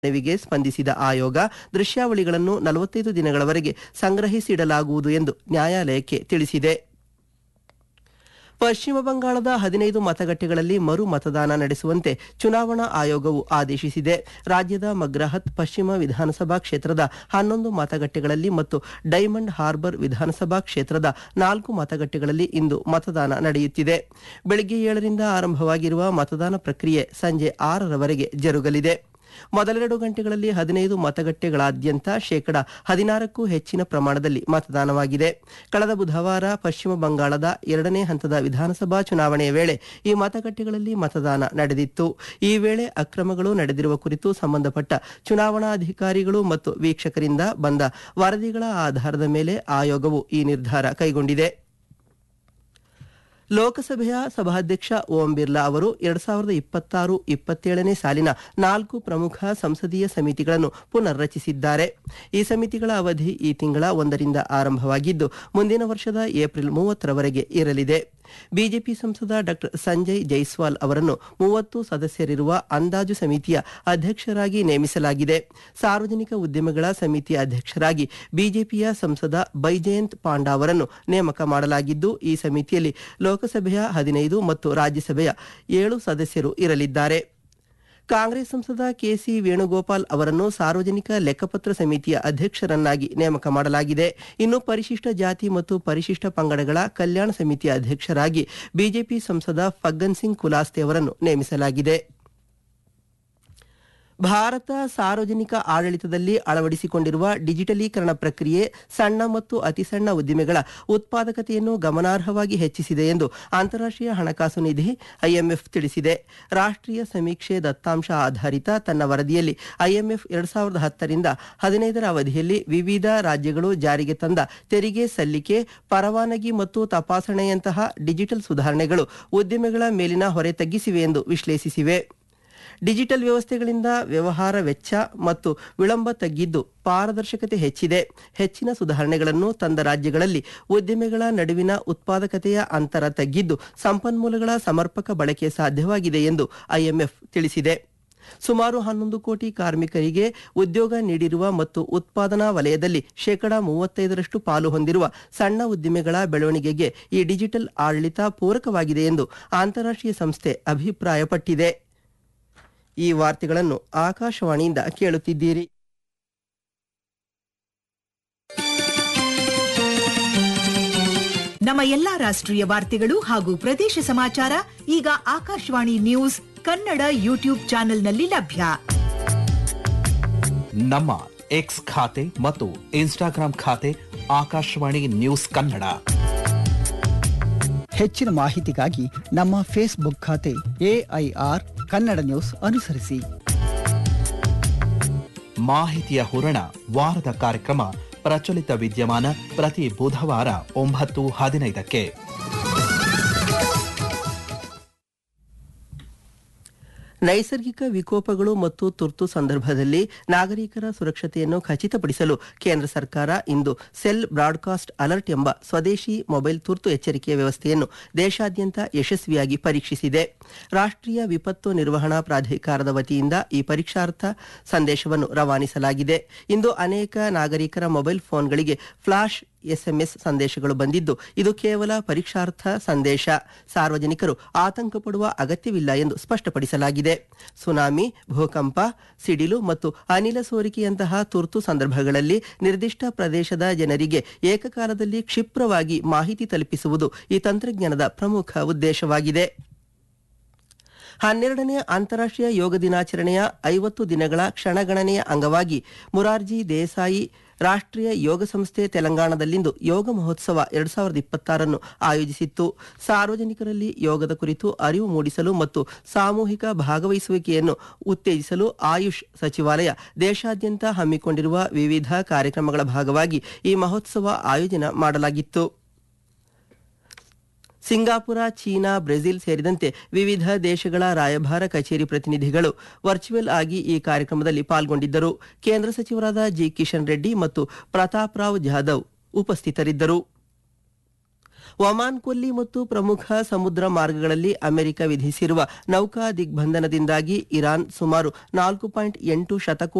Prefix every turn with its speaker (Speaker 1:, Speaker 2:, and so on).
Speaker 1: ಮನವಿಗೆ ಸ್ಪಂದಿಸಿದ ಆಯೋಗ ದೃಶ್ಯಾವಳಿಗಳನ್ನು ನಲವತ್ತೈದು ದಿನಗಳವರೆಗೆ ಸಂಗ್ರಹಿಸಿಡಲಾಗುವುದು ಎಂದು ನ್ಯಾಯಾಲಯಕ್ಕೆ ತಿಳಿಸಿದೆ ಪಶ್ಚಿಮ ಬಂಗಾಳದ ಹದಿನೈದು ಮತಗಟ್ಟೆಗಳಲ್ಲಿ ಮರು ಮತದಾನ ನಡೆಸುವಂತೆ ಚುನಾವಣಾ ಆಯೋಗವು ಆದೇಶಿಸಿದೆ ರಾಜ್ಯದ ಮಗ್ರಹತ್ ಪಶ್ಚಿಮ ವಿಧಾನಸಭಾ ಕ್ಷೇತ್ರದ ಹನ್ನೊಂದು ಮತಗಟ್ಟೆಗಳಲ್ಲಿ ಮತ್ತು ಡೈಮಂಡ್ ಹಾರ್ಬರ್ ವಿಧಾನಸಭಾ ಕ್ಷೇತ್ರದ ನಾಲ್ಕು ಮತಗಟ್ಟೆಗಳಲ್ಲಿ ಇಂದು ಮತದಾನ ನಡೆಯುತ್ತಿದೆ ಬೆಳಗ್ಗೆ ಏಳರಿಂದ ಆರಂಭವಾಗಿರುವ ಮತದಾನ ಪ್ರಕ್ರಿಯೆ ಸಂಜೆ ಆರರವರೆಗೆ ಜರುಗಲಿದೆ ಮೊದಲೆರಡು ಗಂಟೆಗಳಲ್ಲಿ ಹದಿನೈದು ಮತಗಟ್ಟೆಗಳಾದ್ಯಂತ ಶೇಕಡ ಹದಿನಾರಕ್ಕೂ ಹೆಚ್ಚಿನ ಪ್ರಮಾಣದಲ್ಲಿ ಮತದಾನವಾಗಿದೆ ಕಳೆದ ಬುಧವಾರ ಪಶ್ಚಿಮ ಬಂಗಾಳದ ಎರಡನೇ ಹಂತದ ವಿಧಾನಸಭಾ ಚುನಾವಣೆಯ ವೇಳೆ ಈ ಮತಗಟ್ಟೆಗಳಲ್ಲಿ ಮತದಾನ ನಡೆದಿತ್ತು ಈ ವೇಳೆ ಅಕ್ರಮಗಳು ನಡೆದಿರುವ ಕುರಿತು ಸಂಬಂಧಪಟ್ಟ ಚುನಾವಣಾಧಿಕಾರಿಗಳು ಮತ್ತು ವೀಕ್ಷಕರಿಂದ ಬಂದ ವರದಿಗಳ ಆಧಾರದ ಮೇಲೆ ಆಯೋಗವು ಈ ನಿರ್ಧಾರ ಕೈಗೊಂಡಿದೆ ಲೋಕಸಭೆಯ ಸಭಾಧ್ಯಕ್ಷ ಓಂ ಬಿರ್ಲಾ ಅವರು ಎರಡ್ ಸಾವಿರದ ಇಪ್ಪತ್ತಾರು ಇಪ್ಪತ್ತೇಳನೇ ಸಾಲಿನ ನಾಲ್ಕು ಪ್ರಮುಖ ಸಂಸದೀಯ ಸಮಿತಿಗಳನ್ನು ಪುನರ್ರಚಿಸಿದ್ದಾರೆ ಈ ಸಮಿತಿಗಳ ಅವಧಿ ಈ ತಿಂಗಳ ಒಂದರಿಂದ ಆರಂಭವಾಗಿದ್ದು ಮುಂದಿನ ವರ್ಷದ ಏಪ್ರಿಲ್ ಮೂವತ್ತರವರೆಗೆ ಇರಲಿದೆ ಬಿಜೆಪಿ ಸಂಸದ ಡಾ ಸಂಜಯ್ ಜೈಸ್ವಾಲ್ ಅವರನ್ನು ಮೂವತ್ತು ಸದಸ್ಯರಿರುವ ಅಂದಾಜು ಸಮಿತಿಯ ಅಧ್ಯಕ್ಷರಾಗಿ ನೇಮಿಸಲಾಗಿದೆ ಸಾರ್ವಜನಿಕ ಉದ್ಯಮಗಳ ಸಮಿತಿಯ ಅಧ್ಯಕ್ಷರಾಗಿ ಬಿಜೆಪಿಯ ಸಂಸದ ಬೈಜಯಂತ್ ಪಾಂಡಾ ಅವರನ್ನು ನೇಮಕ ಮಾಡಲಾಗಿದ್ದು ಈ ಸಮಿತಿಯಲ್ಲಿ ಲೋಕಸಭೆಯ ಹದಿನೈದು ಮತ್ತು ರಾಜ್ಯಸಭೆಯ ಏಳು ಸದಸ್ಯರು ಇರಲಿದ್ದಾರೆ ಕಾಂಗ್ರೆಸ್ ಸಂಸದ ಕೆಸಿ ವೇಣುಗೋಪಾಲ್ ಅವರನ್ನು ಸಾರ್ವಜನಿಕ ಲೆಕ್ಕಪತ್ರ ಸಮಿತಿಯ ಅಧ್ಯಕ್ಷರನ್ನಾಗಿ ನೇಮಕ ಮಾಡಲಾಗಿದೆ ಇನ್ನು ಪರಿಶಿಷ್ಟ ಜಾತಿ ಮತ್ತು ಪರಿಶಿಷ್ಟ ಪಂಗಡಗಳ ಕಲ್ಯಾಣ ಸಮಿತಿಯ ಅಧ್ಯಕ್ಷರಾಗಿ ಬಿಜೆಪಿ ಸಂಸದ ಫಗ್ಗನ್ ಸಿಂಗ್ ಕುಲಾಸ್ತೆ ಅವರನ್ನು ನೇಮಿಸಲಾಗಿದೆ ಭಾರತ ಸಾರ್ವಜನಿಕ ಆಡಳಿತದಲ್ಲಿ ಅಳವಡಿಸಿಕೊಂಡಿರುವ ಡಿಜಿಟಲೀಕರಣ ಪ್ರಕ್ರಿಯೆ ಸಣ್ಣ ಮತ್ತು ಅತಿಸಣ್ಣ ಉದ್ದಿಮೆಗಳ ಉತ್ಪಾದಕತೆಯನ್ನು ಗಮನಾರ್ಹವಾಗಿ ಹೆಚ್ಚಿಸಿದೆ ಎಂದು ಅಂತಾರಾಷ್ಟ್ರೀಯ ಹಣಕಾಸು ನಿಧಿ ಐಎಂಎಫ್ ತಿಳಿಸಿದೆ ರಾಷ್ಟ್ರೀಯ ಸಮೀಕ್ಷೆ ದತ್ತಾಂಶ ಆಧಾರಿತ ತನ್ನ ವರದಿಯಲ್ಲಿ ಐಎಂಎಫ್ ಎರಡ್ ಸಾವಿರದ ಹತ್ತರಿಂದ ಹದಿನೈದರ ಅವಧಿಯಲ್ಲಿ ವಿವಿಧ ರಾಜ್ಯಗಳು ಜಾರಿಗೆ ತಂದ ತೆರಿಗೆ ಸಲ್ಲಿಕೆ ಪರವಾನಗಿ ಮತ್ತು ತಪಾಸಣೆಯಂತಹ ಡಿಜಿಟಲ್ ಸುಧಾರಣೆಗಳು ಉದ್ದಿಮೆಗಳ ಮೇಲಿನ ಹೊರೆ ತಗ್ಗಿಸಿವೆ ಎಂದು ವಿಶ್ಲೇಷಿಸಿವೆ ಡಿಜಿಟಲ್ ವ್ಯವಸ್ಥೆಗಳಿಂದ ವ್ಯವಹಾರ ವೆಚ್ಚ ಮತ್ತು ವಿಳಂಬ ತಗ್ಗಿದ್ದು ಪಾರದರ್ಶಕತೆ ಹೆಚ್ಚಿದೆ ಹೆಚ್ಚಿನ ಸುಧಾರಣೆಗಳನ್ನು ತಂದ ರಾಜ್ಯಗಳಲ್ಲಿ ಉದ್ದಿಮೆಗಳ ನಡುವಿನ ಉತ್ಪಾದಕತೆಯ ಅಂತರ ತಗ್ಗಿದ್ದು ಸಂಪನ್ಮೂಲಗಳ ಸಮರ್ಪಕ ಬಳಕೆ ಸಾಧ್ಯವಾಗಿದೆ ಎಂದು ಐಎಂಎಫ್ ತಿಳಿಸಿದೆ ಸುಮಾರು ಹನ್ನೊಂದು ಕೋಟಿ ಕಾರ್ಮಿಕರಿಗೆ ಉದ್ಯೋಗ ನೀಡಿರುವ ಮತ್ತು ಉತ್ಪಾದನಾ ವಲಯದಲ್ಲಿ ಶೇಕಡಾ ಮೂವತ್ತೈದರಷ್ಟು ಪಾಲು ಹೊಂದಿರುವ ಸಣ್ಣ ಉದ್ದಿಮೆಗಳ ಬೆಳವಣಿಗೆಗೆ ಈ ಡಿಜಿಟಲ್ ಆಡಳಿತ ಪೂರಕವಾಗಿದೆ ಎಂದು ಅಂತಾರಾಷ್ಟ್ರೀಯ ಸಂಸ್ಥೆ ಅಭಿಪ್ರಾಯಪಟ್ಟಿದೆ ಈ ವಾರ್ತೆಗಳನ್ನು ಆಕಾಶವಾಣಿಯಿಂದ ಕೇಳುತ್ತಿದ್ದೀರಿ
Speaker 2: ನಮ್ಮ ಎಲ್ಲಾ ರಾಷ್ಟ್ರೀಯ ವಾರ್ತೆಗಳು ಹಾಗೂ ಪ್ರದೇಶ ಸಮಾಚಾರ ಈಗ ಆಕಾಶವಾಣಿ ನ್ಯೂಸ್ ಕನ್ನಡ ಯೂಟ್ಯೂಬ್ ಚಾನೆಲ್ನಲ್ಲಿ ಲಭ್ಯ
Speaker 3: ನಮ್ಮ ಎಕ್ಸ್ ಖಾತೆ ಮತ್ತು ಇನ್ಸ್ಟಾಗ್ರಾಂ ಖಾತೆ ಆಕಾಶವಾಣಿ ನ್ಯೂಸ್ ಕನ್ನಡ
Speaker 4: ಹೆಚ್ಚಿನ ಮಾಹಿತಿಗಾಗಿ ನಮ್ಮ ಫೇಸ್ಬುಕ್ ಖಾತೆ ಎಐಆರ್ ಕನ್ನಡ ನ್ಯೂಸ್ ಅನುಸರಿಸಿ
Speaker 3: ಮಾಹಿತಿಯ ಹೂರಣ ವಾರದ ಕಾರ್ಯಕ್ರಮ ಪ್ರಚಲಿತ ವಿದ್ಯಮಾನ ಪ್ರತಿ ಬುಧವಾರ ಒಂಬತ್ತು ಹದಿನೈದಕ್ಕೆ
Speaker 1: ನೈಸರ್ಗಿಕ ವಿಕೋಪಗಳು ಮತ್ತು ತುರ್ತು ಸಂದರ್ಭದಲ್ಲಿ ನಾಗರಿಕರ ಸುರಕ್ಷತೆಯನ್ನು ಖಚಿತಪಡಿಸಲು ಕೇಂದ್ರ ಸರ್ಕಾರ ಇಂದು ಸೆಲ್ ಬ್ರಾಡ್ಕಾಸ್ಟ್ ಅಲರ್ಟ್ ಎಂಬ ಸ್ವದೇಶಿ ಮೊಬೈಲ್ ತುರ್ತು ಎಚ್ಚರಿಕೆಯ ವ್ಯವಸ್ಥೆಯನ್ನು ದೇಶಾದ್ಯಂತ ಯಶಸ್ವಿಯಾಗಿ ಪರೀಕ್ಷಿಸಿದೆ ರಾಷ್ಟ್ರೀಯ ವಿಪತ್ತು ನಿರ್ವಹಣಾ ಪ್ರಾಧಿಕಾರದ ವತಿಯಿಂದ ಈ ಪರೀಕ್ಷಾರ್ಥ ಸಂದೇಶವನ್ನು ರವಾನಿಸಲಾಗಿದೆ ಇಂದು ಅನೇಕ ನಾಗರಿಕರ ಮೊಬೈಲ್ ಫೋನ್ಗಳಿಗೆ ಫ್ಲಾಶ್ ಎಸ್ಎಂಎಸ್ ಸಂದೇಶಗಳು ಬಂದಿದ್ದು ಇದು ಕೇವಲ ಪರೀಕ್ಷಾರ್ಥ ಸಂದೇಶ ಸಾರ್ವಜನಿಕರು ಆತಂಕ ಪಡುವ ಅಗತ್ಯವಿಲ್ಲ ಎಂದು ಸ್ಪಷ್ಟಪಡಿಸಲಾಗಿದೆ ಸುನಾಮಿ ಭೂಕಂಪ ಸಿಡಿಲು ಮತ್ತು ಅನಿಲ ಸೋರಿಕೆಯಂತಹ ತುರ್ತು ಸಂದರ್ಭಗಳಲ್ಲಿ ನಿರ್ದಿಷ್ಟ ಪ್ರದೇಶದ ಜನರಿಗೆ ಏಕಕಾಲದಲ್ಲಿ ಕ್ಷಿಪ್ರವಾಗಿ ಮಾಹಿತಿ ತಲುಪಿಸುವುದು ಈ ತಂತ್ರಜ್ಞಾನದ ಪ್ರಮುಖ ಉದ್ದೇಶವಾಗಿದೆ ಹನ್ನೆರಡನೇ ಅಂತಾರಾಷ್ಟ್ರೀಯ ಯೋಗ ದಿನಾಚರಣೆಯ ಐವತ್ತು ದಿನಗಳ ಕ್ಷಣಗಣನೆಯ ಅಂಗವಾಗಿ ಮುರಾರ್ಜಿ ದೇಸಾಯಿ ರಾಷ್ಟ್ರೀಯ ಯೋಗ ಸಂಸ್ಥೆ ತೆಲಂಗಾಣದಲ್ಲಿಂದು ಯೋಗ ಮಹೋತ್ಸವ ಎರಡ್ ಸಾವಿರದ ಇಪ್ಪತ್ತಾರನ್ನು ಆಯೋಜಿಸಿತ್ತು ಸಾರ್ವಜನಿಕರಲ್ಲಿ ಯೋಗದ ಕುರಿತು ಅರಿವು ಮೂಡಿಸಲು ಮತ್ತು ಸಾಮೂಹಿಕ ಭಾಗವಹಿಸುವಿಕೆಯನ್ನು ಉತ್ತೇಜಿಸಲು ಆಯುಷ್ ಸಚಿವಾಲಯ ದೇಶಾದ್ಯಂತ ಹಮ್ಮಿಕೊಂಡಿರುವ ವಿವಿಧ ಕಾರ್ಯಕ್ರಮಗಳ ಭಾಗವಾಗಿ ಈ ಮಹೋತ್ಸವ ಆಯೋಜನೆ ಮಾಡಲಾಗಿತ್ತು ಸಿಂಗಾಪುರ ಚೀನಾ ಬ್ರೆಜಿಲ್ ಸೇರಿದಂತೆ ವಿವಿಧ ದೇಶಗಳ ರಾಯಭಾರ ಕಚೇರಿ ಪ್ರತಿನಿಧಿಗಳು ವರ್ಚುವಲ್ ಆಗಿ ಈ ಕಾರ್ಯಕ್ರಮದಲ್ಲಿ ಪಾಲ್ಗೊಂಡಿದ್ದರು ಕೇಂದ್ರ ಸಚಿವರಾದ ಜಿ ಕಿಶನ್ ರೆಡ್ಡಿ ಮತ್ತು ಪ್ರತಾಪ್ ರಾವ್ ಜಾಧವ್ ಉಪಸ್ಥಿತರಿದ್ದರು ಒಮಾನ್ ಕೊಲ್ಲಿ ಮತ್ತು ಪ್ರಮುಖ ಸಮುದ್ರ ಮಾರ್ಗಗಳಲ್ಲಿ ಅಮೆರಿಕ ವಿಧಿಸಿರುವ ನೌಕಾ ದಿಗ್ಬಂಧನದಿಂದಾಗಿ ಇರಾನ್ ಸುಮಾರು ನಾಲ್ಕು ಪಾಯಿಂಟ್ ಎಂಟು ಶತಕೋಟಿ